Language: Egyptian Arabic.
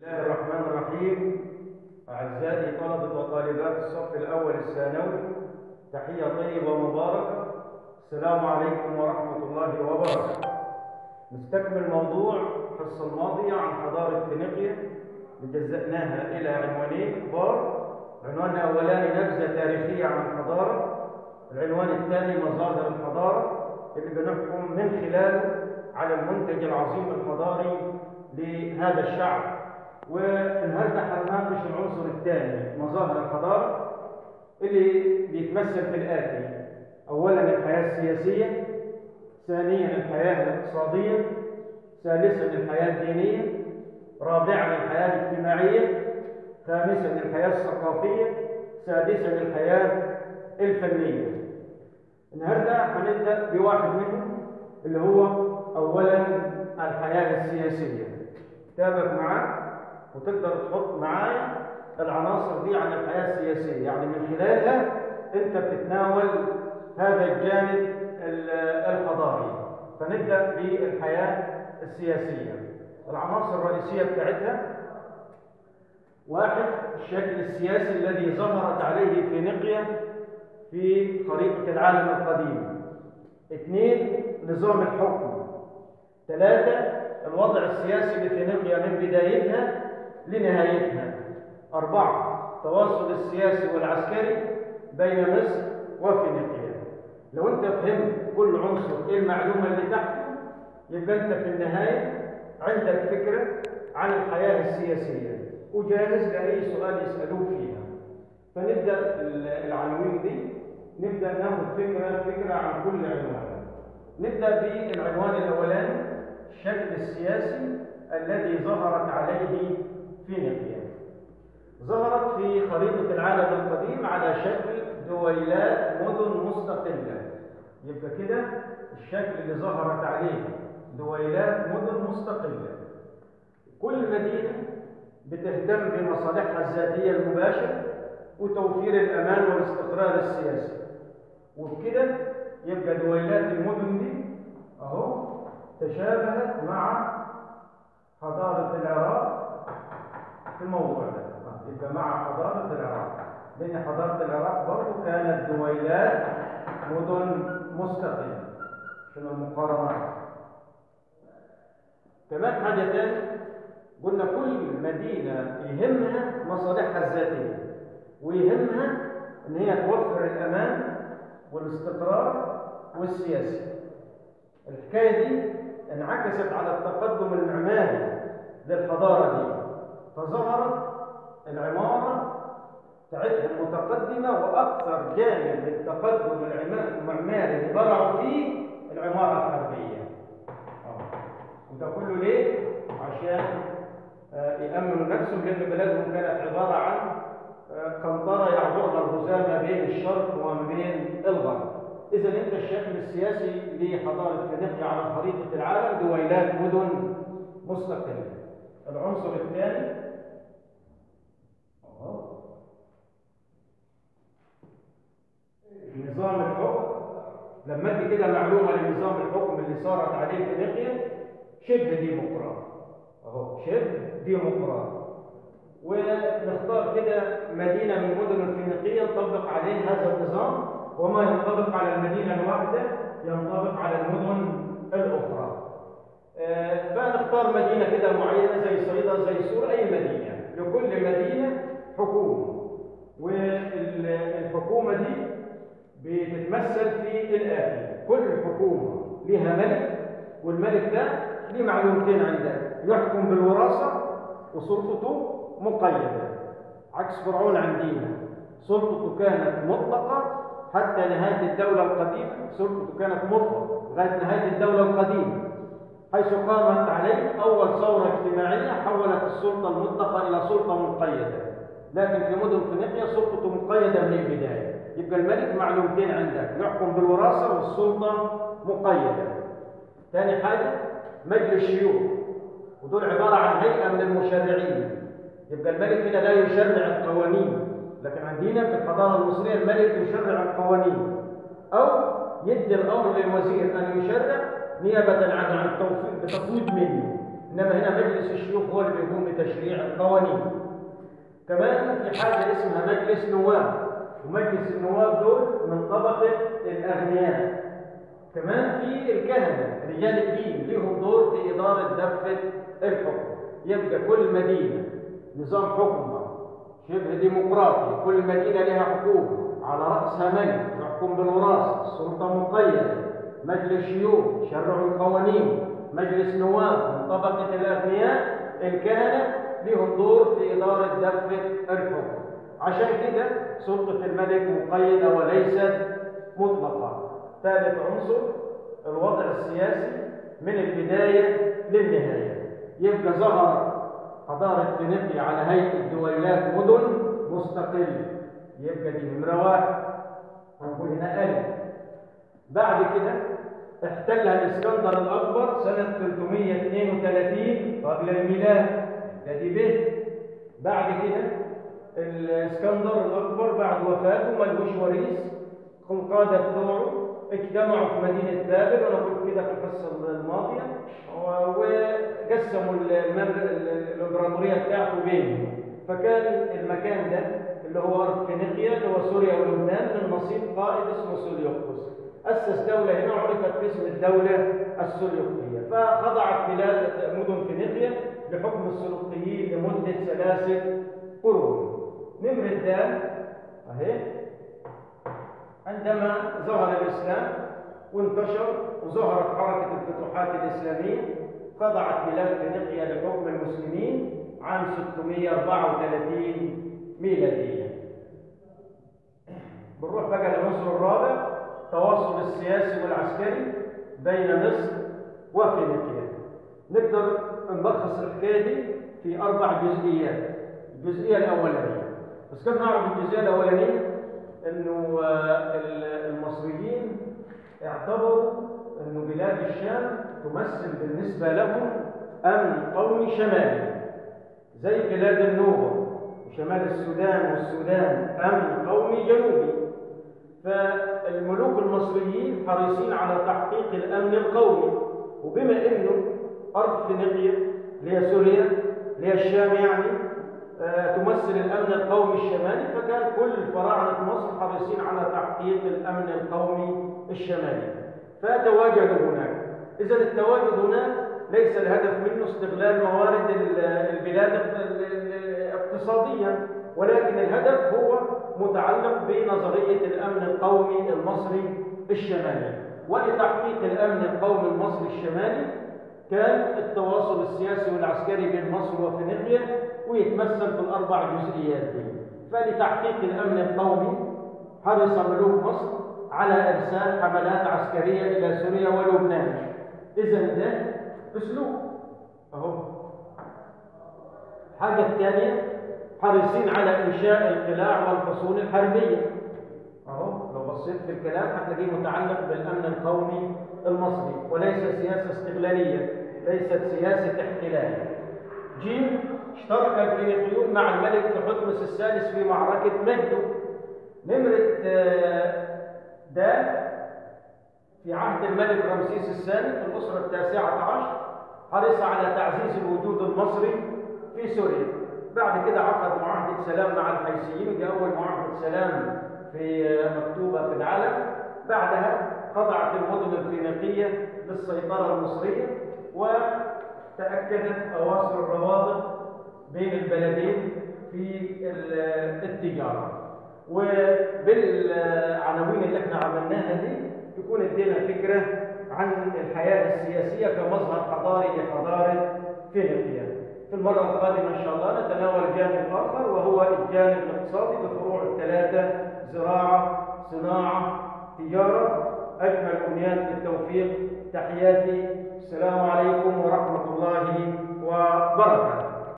الله الرحمن الرحيم أعزائي طلبة وطالبات الصف الأول الثانوي تحية طيبة ومباركة السلام عليكم ورحمة الله وبركاته نستكمل موضوع الحصة الماضية عن حضارة فينيقيا اللي جزأناها إلى عنوانين كبار العنوان الأولاني نبذة تاريخية عن الحضارة العنوان الثاني مظاهر الحضارة اللي بنحكم من خلاله على المنتج العظيم الحضاري لهذا الشعب والنهارده هنناقش العنصر الثاني مظاهر الحضاره اللي بيتمثل في الاتي اولا الحياه السياسيه ثانيا الحياه الاقتصاديه ثالثا الحياه الدينيه رابعا الحياه الاجتماعيه خامسا الحياه الثقافيه سادسا الحياه الفنيه النهارده هنبدا بواحد منهم اللي هو اولا الحياه السياسيه تابع معاك وتقدر تحط معايا العناصر دي عن الحياه السياسيه يعني من خلالها انت بتتناول هذا الجانب الحضاري فنبدا بالحياه السياسيه العناصر الرئيسيه بتاعتها واحد الشكل السياسي الذي ظهرت عليه فينيقيا في خريطه العالم القديم اثنين نظام الحكم ثلاثه الوضع السياسي لفينيقيا من بدايتها لنهايتها أربعة التواصل السياسي والعسكري بين مصر وفينيقيا لو أنت فهمت كل عنصر إيه المعلومة اللي تحته يبقى أنت في النهاية عندك فكرة عن الحياة السياسية وجاهز لأي سؤال يسألوك فيها فنبدأ العناوين دي نبدأ ناخد فكرة فكرة عن كل عنوان نبدأ بالعنوان الأولاني الشكل السياسي الذي ظهرت عليه فينيقيا ظهرت في خريطة العالم القديم على شكل دويلات مدن مستقلة يبقى كده الشكل اللي ظهرت عليه دويلات مدن مستقلة كل مدينة بتهتم بمصالحها الذاتية المباشرة وتوفير الأمان والاستقرار السياسي وبكده يبقى دويلات المدن دي أهو تشابهت مع حضارة العراق في الموضوع ده يبقى مع حضارة العراق لأن حضارة العراق برضه كانت دويلات مدن مستقلة عشان المقارنات كمان حاجة تانية قلنا كل مدينة يهمها مصالحها الذاتية ويهمها إن هي توفر الأمان والاستقرار والسياسي الحكاية دي انعكست على التقدم المعماري للحضارة دي فظهرت العمارة بتاعتها المتقدمة وأكثر جانب للتقدم المعماري اللي برعوا فيه العمارة الحربية وده كله ليه؟ عشان يأمنوا نفسهم لأن بلادهم كانت عبارة عن قنطرة يعبرها الغزاة ما بين الشرق وما بين الغرب إذا أنت الشكل السياسي لحضارة فينيقيا على خريطة العالم دويلات مدن مستقلة. العنصر الثاني نظام الحكم لما ادي كده معلومة لنظام الحكم اللي صارت عليه فينيقيا شبه ديمقراطي اهو شبه ديمقراطي ونختار كده مدينة من مدن الفينيقية نطبق عليه هذا النظام وما ينطبق على المدينة الواحدة ينطبق على المدن الأخرى آه فنختار مدينة كده معينة زي صيدا زي سور أي مدينة لكل مدينة حكومة والحكومة دي بتتمثل في الآتي كل حكومة لها ملك والملك ده ليه معلومتين عندك يحكم بالوراثة وسلطته مقيدة عكس فرعون عندنا سلطته كانت مطلقة حتى نهاية الدولة القديمة سلطته كانت مطلقة لغاية نهاية الدولة القديمة حيث قامت عليه أول ثورة اجتماعية حولت السلطة المطلقة إلى سلطة مقيدة لكن في مدن فينيقيا سلطته مقيدة من البداية يبقى الملك معلومتين عندك يحكم بالوراثة والسلطة مقيدة ثاني حاجة مجلس شيوخ ودول عبارة عن هيئة من المشرعين يبقى الملك هنا لا يشرع القوانين لكن عندنا في الحضارة المصرية الملك يشرع القوانين أو يدي الأمر للوزير أن يشرع نيابة عن عن التوفيق بتفويض منه إنما هنا مجلس الشيوخ هو اللي بيقوم بتشريع القوانين كمان في حاجة اسمها مجلس نواب ومجلس النواب دول من طبقة الأغنياء كمان في الكهنة رجال الدين لهم دور في إدارة دفة الحكم يبقى كل مدينة نظام حكمها شبه ديمقراطي كل مدينة لها حكومة على رأسها ملك يحكم بالوراثة السلطة مقيدة مجلس شيوخ شرعوا القوانين مجلس نواب من طبقة الأغنياء الكهنة لهم دور في إدارة دفة الحكم عشان كده سلطة الملك مقيدة وليست مطلقة ثالث عنصر الوضع السياسي من البداية للنهاية يبقى ظهر حضارة فينيقيا على هيئة دويلات مدن مستقلة يبقى دي نمرة واحد هنقول هنا ألف بعد كده احتلها الإسكندر الأكبر سنة 332 قبل الميلاد ده دي ب بعد كده الإسكندر الأكبر بعد وفاته ملوش وريث القادة بتوعه اجتمعوا في مدينة بابل وأنا قلت كده في القصة الماضية وقسموا الإمبراطورية بتاعته بينهم فكان المكان ده اللي هو أرض فينيقيا اللي هو سوريا ولبنان من نصيب قائد اسمه سوليوكوس أسس دولة هنا عرفت باسم الدولة السلوقية فخضعت بلاد مدن فينيقيا لحكم السلوقيين لمدة ثلاثة قرون نمرة دال أهي عندما ظهر الإسلام وانتشر وظهرت حركة الفتوحات الإسلامية خضعت بلاد فينيقيا لحكم المسلمين عام 634 ميلادية بنروح بقى للعنصر الرابع التواصل السياسي والعسكري بين مصر وفينيقيا نقدر نلخص الحكايه دي في اربع جزئيات الجزئيه الاولانيه بس كم نعرف الجزئيه الاولانيه انه المصريين اعتبروا انه بلاد الشام تمثل بالنسبه لهم امن قومي شمالي زي بلاد النوبه وشمال السودان والسودان امن قومي جنوبي فالملوك المصريين حريصين على تحقيق الامن القومي وبما انه ارض فينيقيا اللي هي سوريا اللي هي الشام يعني آه تمثل الامن القومي الشمالي فكان كل فراعنه مصر حريصين على تحقيق الامن القومي الشمالي فتواجدوا هناك اذا التواجد هناك ليس الهدف منه استغلال موارد البلاد اقتصاديا ولكن الهدف هو متعلق بنظرية الأمن القومي المصري الشمالي ولتحقيق الأمن القومي المصري الشمالي كان التواصل السياسي والعسكري بين مصر وفينيقيا ويتمثل في الأربع جزئيات دي فلتحقيق الأمن القومي حرص ملوك مصر على إرسال حملات عسكرية إلى سوريا ولبنان إذا ده أسلوب أهو الحاجة الثانية حريصين على إنشاء القلاع والحصون الحربية أهو لو بصيت في الكلام هتلاقيه متعلق بالأمن القومي المصري وليس سياسة استغلالية ليست سياسة احتلال جيم اشترك الفينيقيون مع الملك تحتمس الثالث في معركة مهدو نمرة د في عهد الملك رمسيس الثاني في الأسرة التاسعة عشر حرص على تعزيز الوجود المصري في سوريا بعد كده عقد معاهدة سلام مع الحيثيين دي أول معاهدة سلام في مكتوبة في العالم بعدها خضعت المدن الفينيقية للسيطرة المصرية وتأكدت أواصر الروابط بين البلدين في التجارة وبالعناوين اللي احنا عملناها دي تكون ادينا فكرة عن الحياة السياسية كمظهر حضاري لحضارة فينيقيا في المرة القادمة إن شاء الله نتناول جانب آخر وهو الجانب الاقتصادي بفروع الثلاثة زراعة صناعة تجارة أجمل أمنيات بالتوفيق تحياتي السلام عليكم ورحمة الله وبركاته